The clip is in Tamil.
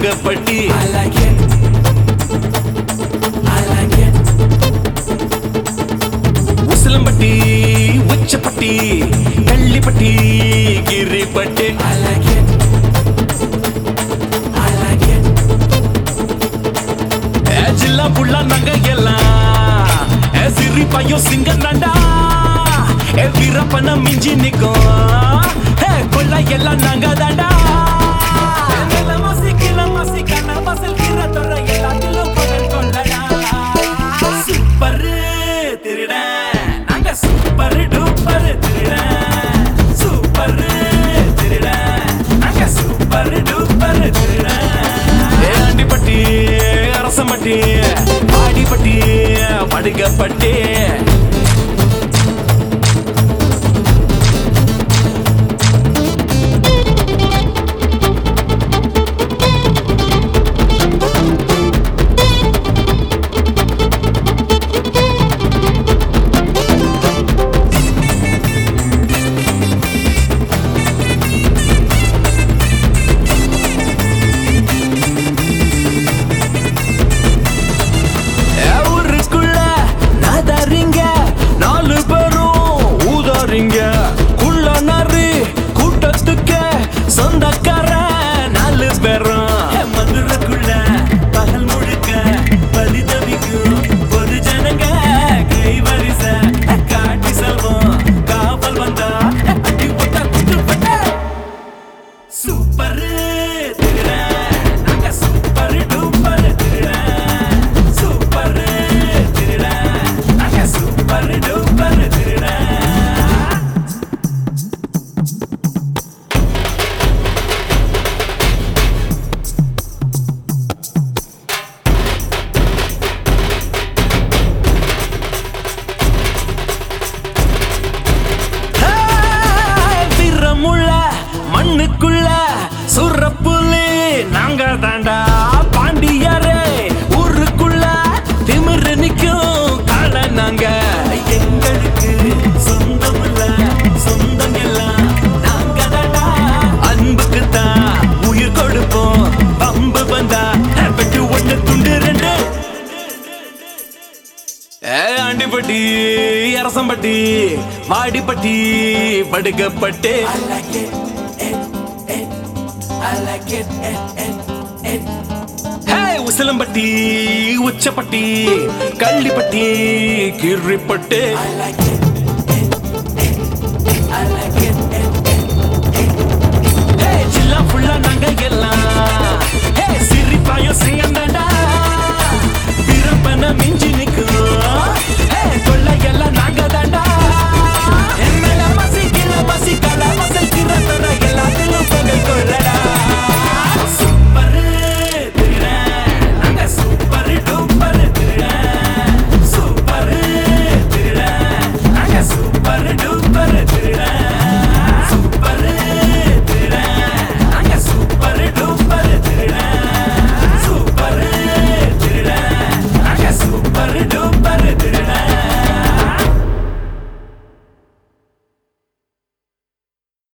படுகப்பட்டி I like it. I like it. Usilampatti Uchapatti Kallipatti கிரிப்பட்டி I like it. I like it. ஏஜில்லா புள்ள நங்க எல்லாம் ஏ சிரி பையன் சிங்க நண்டா ஏ வீரப்பன மிஞ்சி நிக்கும் ஏ கொள்ள எல்லாம் நாங்க தாண்டா சூப்பர் திருடன் நாங்க சூப்பர் டூப்பர் திருடன் சூப்பர் திருடன் நாங்க சூப்பர் டூப்பர் திருடன் ஏ அண்டிப்பட்டி அரசம்பட்டி ஆடிப்பட்டி படுகப்பட்டி ஏ ஊருக்குள்ள நாதாரிங்க நாலு பேரும் ஊதாரிங்க குள்ள நரி கூட்டத்துக்கு சொந்தக்கார நாலு பேரும் ஏ மதுரைக்குள்ள பகல் முழுக்க பரிதவிக்கும் ஒரு ஜனங்க கை வரிச காட்டி செல்வம் காவல் வந்தா அடி போட்டா குத்து போட்டா சூப்பர் திருடன் நாங்க சூப்பர் டூப்பர் திருடன் சூப்பர் திருடன் நாங்க சூப்பர் டூப்பர் திருடன் வீரமுள்ள மண்ணுக்குள்ள சுரப்புலி நாங்க தாண்டா பாண்டியாரே ஊருக்குள்ள திமிரு நிக்கும் கால நாங்க எங்களுக்கு சொந்தம் இல்ல சொந்தம் எல்லாம் நாங்க தாண்டா அன்புக்கு தான் உயிர் கொடுப்போம் பம்பு வந்தா வெட்டு ஒண்ணு துண்டு ரெண்டு ஏ Andipatti Arasampatti Vadipatti படுகப்பட்டு I like it. It, it. I like it. It, it, it. Hey Usilampatti Uchapatti Kallipatti கிரிப்பட்டு I like it. It, it. I like it. It, it. ஹே சில்லா ஃபுல்லா நாங்க எல்லாம் ஹே சிரிப்பாயும் சிங்கந்தாண்டா